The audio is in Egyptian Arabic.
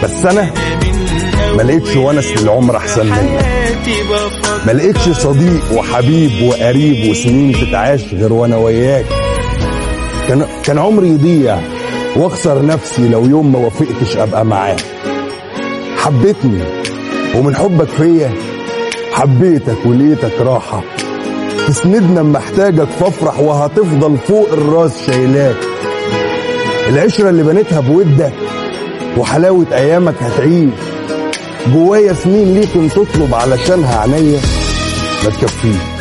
بس انا ما لقيتش ونس للعمر احسن منك ما لقيتش صديق وحبيب وقريب وسنين تتعاش غير وانا وياك كان كان عمري يضيع واخسر نفسي لو يوم ما وافقتش ابقى معاك حبيتني ومن حبك فيا حبيتك ولقيتك راحة تسندنا اما احتاجك فافرح وهتفضل فوق الراس شايلاك العشرة اللي بنيتها بودك وحلاوة أيامك هتعيش جوايا سنين ليك تطلب علشانها عينيا ما تكفيش